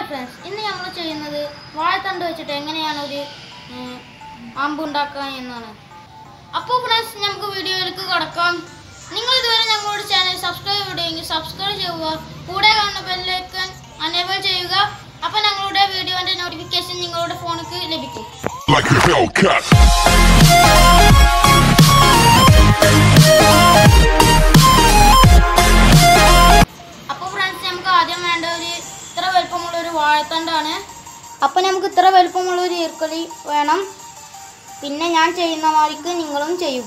Hi friends ഇന്ന് നമ്മൾ ചെയ്യുന്നത് വാഴത്തണ്ട് വെച്ചിട്ട് എങ്ങനെയാണ് ഒരു ഉം, അമ്പ് ഉണ്ടാക്കുക എന്നാണ് അപ്പോൾ ഫ്രണ്ട്സ് നമുക്ക് വീഡിയോയിലേക്ക് കടക്കാം നിങ്ങൾ ഇതുവരെ ഞങ്ങളുടെ ചാനൽ സബ്സ്ക്രൈബ് ചെയ്യുമെങ്കിൽ സബ്സ്ക്രൈബ് ചെയ്യുക കൂടെ കാണുന്ന ബെല്ലൈക്കൺ അനേബിൾ ചെയ്യുക അപ്പോൾ ഞങ്ങളുടെ വീഡിയോൻ്റെ നോട്ടിഫിക്കേഷൻ നിങ്ങളുടെ ഫോണിലേക്ക് ലഭിക്കും like a Hellcat. അപ്പോൾ ഫ്രണ്ട്സ് നമുക്ക് ആദ്യം വേണ്ട ഒരു ഇത്ര വലുപ്പമുള്ള ഒരു വാഴത്തണ്ടാണ് അപ്പോൾ നമുക്ക് ഇത്ര വലുപ്പമുള്ള ഒരു ഈർക്കലി വേണം പിന്നെ ഞാൻ ചെയ്യുന്ന മാതിരിക്ക് നിങ്ങളും ചെയ്യുക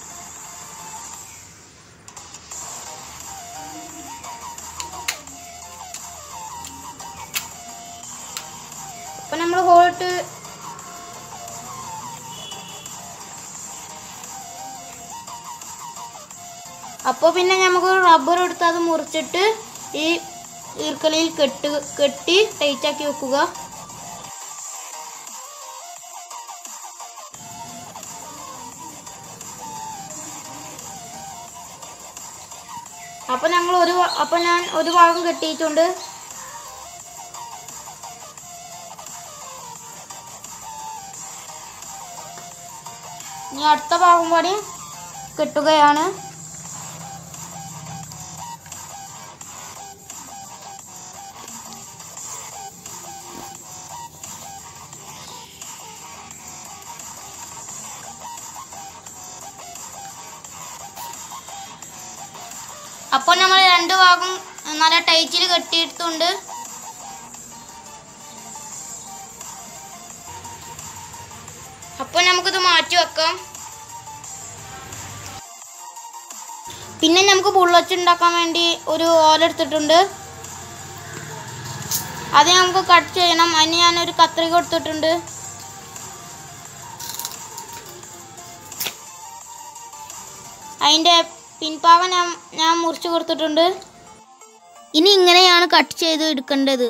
അപ്പോൾ നമ്മൾ ഹോൾട്ട് അപ്പോൾ പിന്നെ നമുക്ക് റബ്ബർ എടുത്ത് അത് മുറിച്ചിട്ട് ഈ ഈർക്കലിയിൽ കെട്ട് കെട്ടി ടൈറ്റാക്കി വെക്കുക അപ്പോൾ ഞങ്ങൾ ഒരു ഭാ- അപ്പോൾ ഞാൻ ഒരു ഭാഗം കെട്ടിയിട്ടുണ്ട് ഇനി അടുത്ത ഭാഗം കൂടി കെട്ടുകയാണ് അപ്പോൾ നമ്മൾ രണ്ട് ഭാഗം നല്ല ടൈറ്റിൽ കെട്ടിയിട്ടുണ്ട് അപ്പോൾ നമുക്കിത് മാറ്റി വെക്കാം പിന്നെ നമുക്ക് ബുള്ളറ്റ് ഉണ്ടാക്കാൻ വേണ്ടി ഒരു ഓല എടുത്തിട്ടുണ്ട് അത് നമുക്ക് കട്ട് ചെയ്യണം അതിന് ഞാനൊരു കത്രിക കൊടുത്തിട്ടുണ്ട് അതിൻ്റെ പിൻഭാഗം ഞാൻ ഞാൻ മുറിച്ച് കൊടുത്തിട്ടുണ്ട് ഇനി ഇങ്ങനെയാണ് കട്ട് ചെയ്ത് എടുക്കേണ്ടത്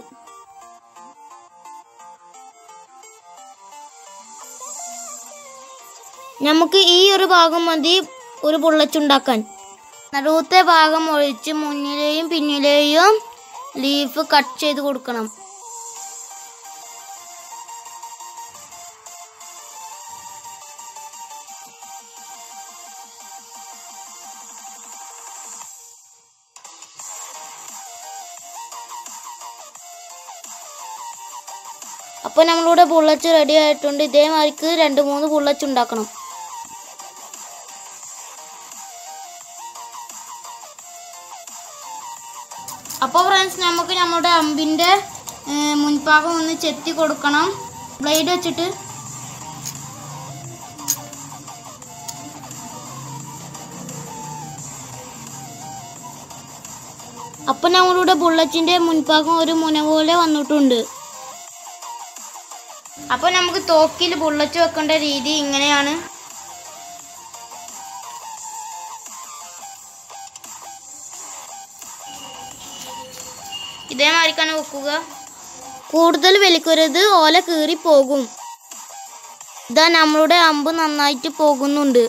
നമുക്ക് ഈ ഒരു ഭാഗം മതി ഒരു ബുള്ളറ്റ് ഉണ്ടാക്കാൻ നടുവത്തെ ഭാഗം ഒഴിച്ച് മുന്നിലെയും പിന്നിലെയും ലീഫ് കട്ട് ചെയ്ത് കൊടുക്കണം അപ്പോൾ നമ്മളിവിടെ ബുള്ളറ്റ് റെഡി ആയിട്ടുണ്ട് ഇതേമാതിരിക്ക് രണ്ട് മൂന്ന് ബുള്ളറ്റ് ഉണ്ടാക്കണം അപ്പോൾ ഫ്രണ്ട്സ് നമുക്ക് നമ്മുടെ അമ്പിൻ്റെ ഏർ, മുൻഭാഗം ഒന്ന് ചെത്തി കൊടുക്കണം ബ്ലേഡ് വെച്ചിട്ട് അപ്പോൾ നമ്മളുടെ ബുള്ളറ്റിൻ്റെ മുൻഭാഗം ഒരു മുന പോലെ വന്നിട്ടുണ്ട് അപ്പോൾ നമുക്ക് തോക്കിൽ ബുള്ളറ്റ് വെക്കേണ്ട രീതി ഇങ്ങനെയാണ് ഇതേമാതിരിക്കാണ് വെക്കുക കൂടുതൽ വലിക്കരുത് ഓല കീറി പോകും ഇതാ നമ്മളുടെ അമ്പ് നന്നായിട്ട് പോകുന്നുണ്ട്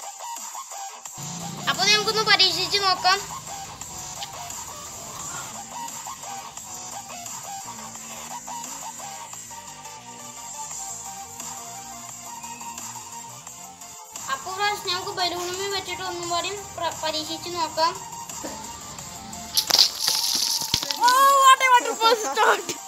അപ്പോൾ നമുക്കൊന്ന് പരീക്ഷിച്ച് നോക്കാം അപ്പോൾ ഫ്രണ്ട്സ് നമുക്ക് ബലൂണുമേ വെച്ചിട്ട് ഒന്നും കൂടി പ്ര- പരീക്ഷിച്ച് നോക്കാം Oh, what a wonderful start!